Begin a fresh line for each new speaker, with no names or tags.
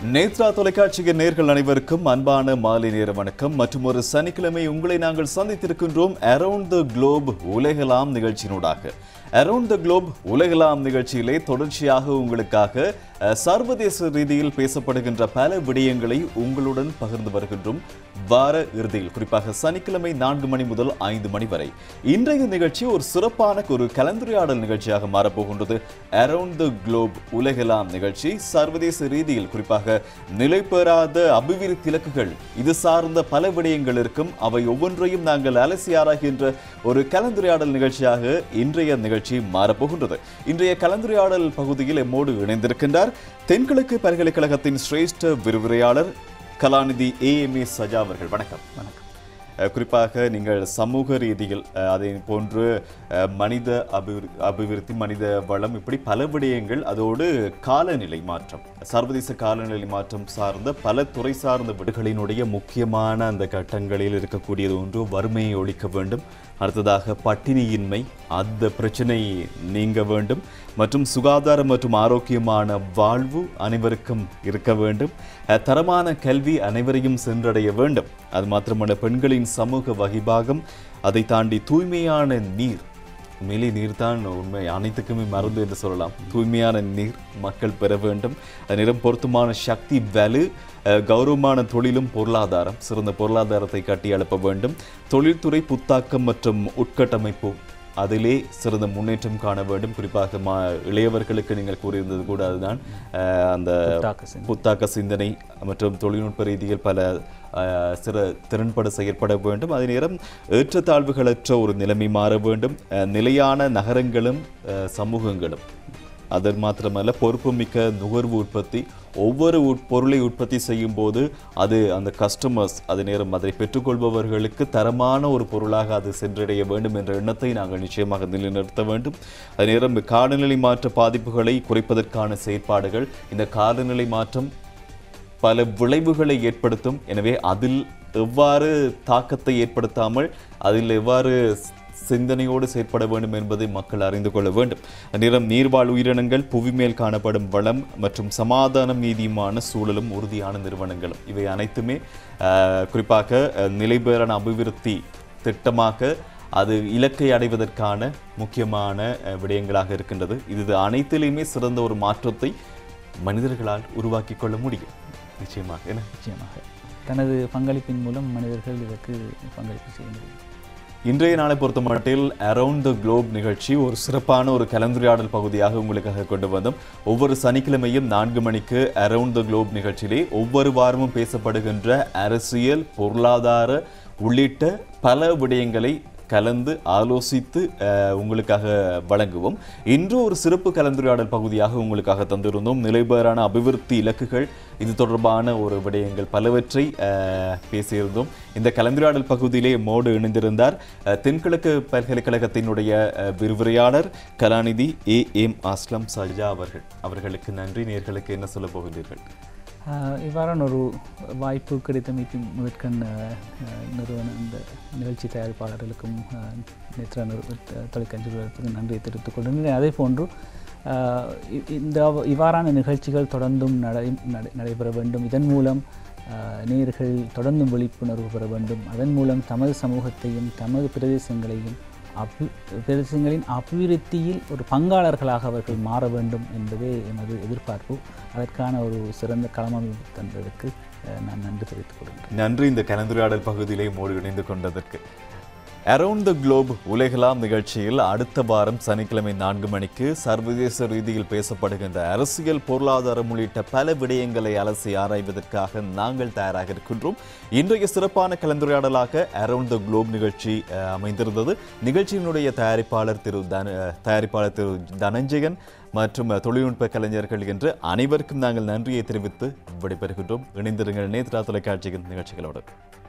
நேத்ரா தொலைக்காட்சியின் நேர்கள் அனைவருக்கும் அன்பான மாலை நேர வணக்கம் மற்றும் ஒரு சனிக்கிழமை உங்களை நாங்கள் சந்தித்திருக்கின்றோம் அரவுண்ட் த குளோப் உலகலாம் நிகழ்ச்சியினூடாக அரவுண்ட் த குளோப் உலகலாம் நிகழ்ச்சியிலே தொடர்ச்சியாக உங்களுக்காக அஹ், சர்வதேச ரீதியில் பேசப்படுகின்ற பல விடயங்களை உங்களுடன் பகிர்ந்து வருகின்றோம் வார இறுதியில் குறிப்பாக சனிக்கிழமை நான்கு மணி முதல் ஐந்து மணி வரை இன்றைய நிகழ்ச்சி ஒரு சிறப்பான ஒரு கலந்துரையாடல் நிகழ்ச்சியாக மாறப்போகின்றது அரவுண்ட் த குளோப் உலகெல்லாம் நிகழ்ச்சி சர்வதேச ரீதியில் குறிப்பாக நிலை பெறாத அபிவிருத்தி இலக்குகள் இது சார்ந்த பல விடயங்கள் இருக்கும் அவை ஒவ்வொன்றையும் நாங்கள் அலசி ஆராய்கின்ற ஒரு கலந்துரையாடல் நிகழ்ச்சியாக இன்றைய நிகழ்ச்சி மாறப்போகின்றது இன்றைய கலந்துரையாடல் பகுதியில் எம்மோடு இணைந்திருக்கின்றார் தென்கிழக்கு பல்கலைக்கழகத்தின் சிரேஷ்ட விரிவுரையாளர் கலாநிதி ஏஎம்ஏ சஜா அவர்கள் வணக்கம்
வணக்கம்
அஹ் குறிப்பாக நீங்கள் சமூக ரீதியில் அஹ், அதே போன்று அஹ், மனித அபிவிரு அபிவிருத்தி மனித வளம் இப்படி பல விடயங்கள் அதோடு காலநிலை மாற்றம் சர்வதேச காலநிலை மாற்றம் சார்ந்த பல துறை சார்ந்த விடுகளினுடைய முக்கியமான அந்த கட்டங்களில் இருக்கக்கூடியது ஒன்று வறுமையை ஒழிக்க வேண்டும் அடுத்ததாக பட்டினியின்மை அந்த பிரச்சனை நீங்க வேண்டும் மற்றும் சுகாதாரம் மற்றும் ஆரோக்கியமான வாழ்வு அனைவருக்கும் இருக்க வேண்டும் அஹ், தரமான கல்வி அனைவரையும் சென்றடைய வேண்டும் அது மாத்திரமல்ல பெண்களின் சமூக வகிபாகம் அதை தாண்டி தூய்மையான நீர் உண்மையிலே நீர் தான் உண்மை அனைத்துக்குமே மருந்து என்று சொல்லலாம் தூய்மையான நீர் மக்கள் பெற வேண்டும் அது நிறம் பொருத்தமான சக்தி வலு அஹ், கௌரவமான தொழிலும் பொருளாதாரம் சிறந்த பொருளாதாரத்தை கட்டி எழுப்ப வேண்டும் தொழில்துறை புத்தாக்கம் மற்றும் உட்கட்டமைப்பு அதிலே சிறந்த முன்னேற்றம் காண வேண்டும் குறிப்பாக மா இளையவர்களுக்கு நீங்கள் கூறியிருந்தது கூட அதுதான் அஹ், அந்த
புத்தாக்க சிந்தனை.
புத்தாக்க சிந்தனை மற்றும் தொழில்நுட்ப ரீதியில் பல அஹ், சிற திறன்பட செயற்பட வேண்டும் அதே நேரம் ஏற்றத்தாழ்வுகளற்ற ஒரு நிலைமை மாற வேண்டும் அஹ், நிலையான நகரங்களும் அஹ், சமூகங்களும் அது மாத்திரமல்ல பொறுப்புமிக்க நுகர்வு உற்பத்தி ஒவ்வொரு உட்- பொருளை உற்பத்தி செய்யும் போது அது அந்த கஸ்டமர்ஸ் அதே நேரம் அதை பெற்றுக்கொள்பவர்களுக்கு தரமான ஒரு பொருளாக அது சென்றடைய வேண்டும் என்ற எண்ணத்தை நாங்கள் நிச்சயமாக நிலைநிறுத்த வேண்டும் அதே நேரம் காலநிலை மாற்ற பாதிப்புகளை குறைப்பதற்கான செயற்பாடுகள் இந்த காலநிலை மாற்றம் பல விளைவுகளை ஏற்படுத்தும் எனவே அதில் எவ்வாறு தாக்கத்தை ஏற்படுத்தாமல் அதில் எவ்வாறு ஸ்- சிந்தனையோடு செயற்பட வேண்டும் என்பதை மக்கள் அறிந்து கொள்ள வேண்டும் நிறம் நீர்வாழ் உயிரினங்கள் புவிமேல் காணப்படும் வளம் மற்றும் சமாதானம் நீதியுமான சூழலும் உறுதியான நிறுவனங்களும் இவை அனைத்துமே ஆஹ், குறிப்பாக அஹ், நிலைபெறான அபிவிருத்தி திட்டமாக அது இலக்கை அடைவதற்கான முக்கியமான அஹ், விடயங்களாக இருக்கின்றது இது அனைத்திலுமே சிறந்த ஒரு மாற்றத்தை மனிதர்களால் உருவாக்கி கொள்ள முடியும் நிச்சயமாக என்ன
நிச்சயமாக தனது பங்களிப்பின் மூலம் மனிதர்கள் இதற்கு பங்களிப்பு செய்ய முடியும்
இன்றைய நாளை பொறுத்த மட்டில் அரவுண்ட் த குளோப் நிகழ்ச்சி ஒரு சிறப்பான ஒரு கலந்துரையாடல் பகுதியாக உங்களுக்காக கொண்டு வந்தோம் ஒவ்வொரு சனிக்கிழமையும் நான்கு மணிக்கு அரவுண்ட் த குளோப் நிகழ்ச்சியிலே ஒவ்வொரு வாரமும் பேசப்படுகின்ற அரசியல் பொருளாதார உள்ளிட்ட பல விடயங்களை கலந்து ஆலோசித்து அஹ், உங்களுக்காக வழங்குவோம் இன்று ஒரு சிறப்பு கலந்துரையாடல் பகுதியாக உங்களுக்காக தந்திருந்தோம் நிலைபெறான அபிவிருத்தி இலக்குகள் இது தொடர்பான ஒரு விடயங்கள் பலவற்றை அஹ், பேசியிருந்தோம் இந்த கலந்துரையாடல் பகுதியிலே மோடு இணைந்திருந்தார் அஹ், தென்கிழக்கு பல்கலைக்கழகத்தினுடைய அஹ், விரிவுரையாளர் கலாநிதி ஏ எம் அஸ்லம் சஜா அவர்கள் அவர்களுக்கு நன்றி நேர்களுக்கு என்ன சொல்ல போகின்றீர்கள்
ஆஹ் இவ்வாறான ஒரு வாய்ப்பு கிடைத்தமைக்கு முதற்கண் ஆஹ், ஆஹ், நிறுவன இந்த நிகழ்ச்சி தயாரிப்பாளர்களுக்கும் ஆஹ், நேத்ரா நிறு தொலைக்காட்சி நிறுவனத்துக்கும் நன்றியை தெரிவித்துக் கொள்கிறேன் அதே போன்று ஆஹ், இ- இந்த அவ- இவ்வாறான நிகழ்ச்சிகள் தொடர்ந்தும் நடை நடை- நடைபெற வேண்டும் இதன் மூலம் ஆஹ், நேயர்கள் தொடர்ந்தும் விழிப்புணர்வு பெற வேண்டும் அதன் மூலம் தமது சமூகத்தையும் தமது பிரதேசங்களையும் அபி பிரதேசங்களின் அபிவிருத்தியில் ஒரு பங்காளர்களாக அவர்கள் மாற வேண்டும் என்பதே எமது எதிர்பார்ப்பு அதற்கான ஒரு சிறந்த களமமைப்பு தந்ததற்கு அஹ், நான் நன்றி தெரிவித்துக் கொள்கிறேன்
நன்றி இந்த கலந்துரையாடல் பகுதியிலே மோடு இணைந்து கொண்டதற்கு அரவுண்ட் த குளோப் உலகலாம் நிகழ்ச்சியில் அடுத்த வாரம் சனிக்கிழமை நான்கு மணிக்கு சர்வதேச ரீதியில் பேசப்படுகின்ற அரசியல் பொருளாதாரம் உள்ளிட்ட பல விடயங்களை அலசி ஆராய்வதற்காக நாங்கள் தயாராக இருக்கின்றோம் இன்றைய சிறப்பான கலந்துரையாடலாக அரவுண்ட் த குளோப் நிகழ்ச்சி அஹ், அமைந்திருந்தது நிகழ்ச்சியினுடைய தயாரிப்பாளர் திரு தன அஹ், தயாரிப்பாளர் திரு தனஞ்சயன் மற்றும் அஹ், தொழில்நுட்ப கலைஞர்கள் என்று அனைவருக்கும் நாங்கள் நன்றியை தெரிவித்து விடைபெறுகின்றோம் இணைந்திருங்கள் நேத்ரா தொலைக்காட்சியின் நிகழ்ச்சிகளோடு